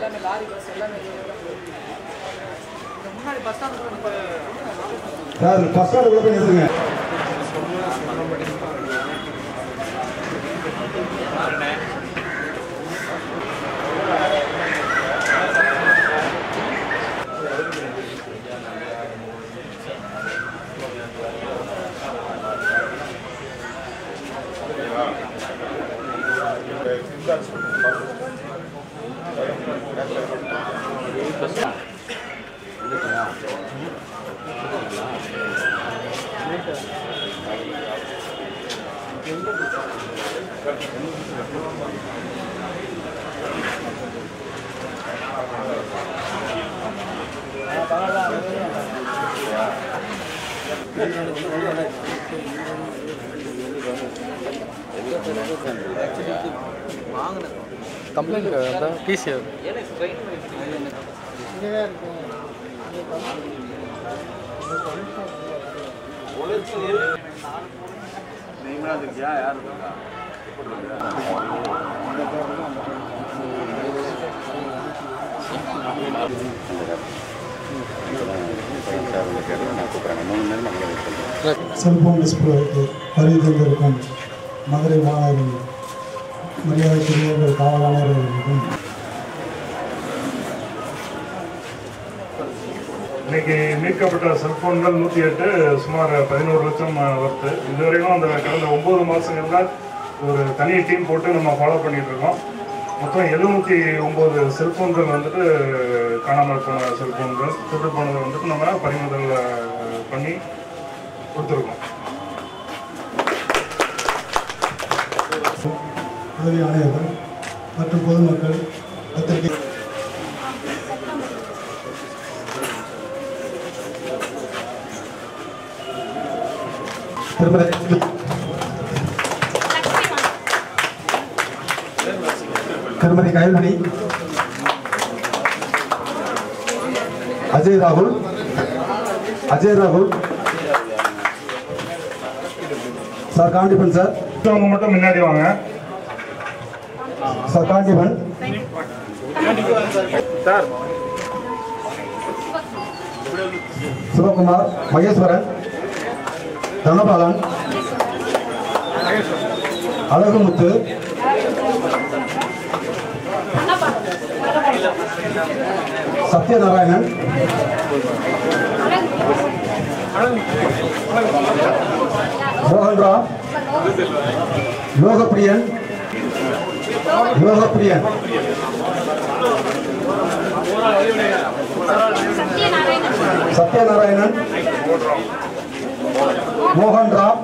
எல்லாமே lorry bus எல்லாமே வெளியே தான் போகுது. இந்த முன்னாடி பஸ் ஸ்டாண்ட் கூட நிப்பாட்டுங்க. சார் பஸ் ஸ்டாண்டுக்குள்ள போய் நிறுத்துங்க கம்ப்ளைண்ட் அதான் பிசிஆர் செல்போன் டிஸ்பிளேக்கு வருகை தந்திருக்கும் மதுரை மாநகரின் மரியாதைக்குரிய காவல் ஆணையர்களுக்கும் இன்னைக்கு மீட்கப்பட்ட செல்போன்கள் நூற்றி எட்டு சுமார் பதினோரு லட்சம் அஹ், வருது இதுவரைக்கும் அந்த கடந்த ஒன்பது மாதங்கள்ல ஒரு தனி டீம் போட்டு நம்ம ஃபாலோ பண்ணிட்டு இருக்கோம் மொத்தம் எழுநூற்றி ஒம்பது செல்போன்கள் வந்துட்டு காணாமல் போன செல்போன்கள் திருட்டு போனதை வந்துட்டு நம்ம பறிமுதல் அஹ், பண்ணி கொடுத்துருக்கோம் உதவி ஆணையர்கள் மற்றும் பொதுமக்கள் பத்திரிகை திருப்பதி திருமதி கயல்மணி அஜய் ராகுல் அஜய் ராகுல் சார் காண்டிபன் சார் அவங்க மட்டும் முன்னாடி வாங்க சார் காண்டிபன் சிவகுமார் மகேஸ்வரன் தனபாலன் அழகுமுத்து சத்யநாராயணன் மோகன்ராம் யோகப்பிரியன் யோகப்பிரியன் சத்யநாராயணன் மோகன் ராம்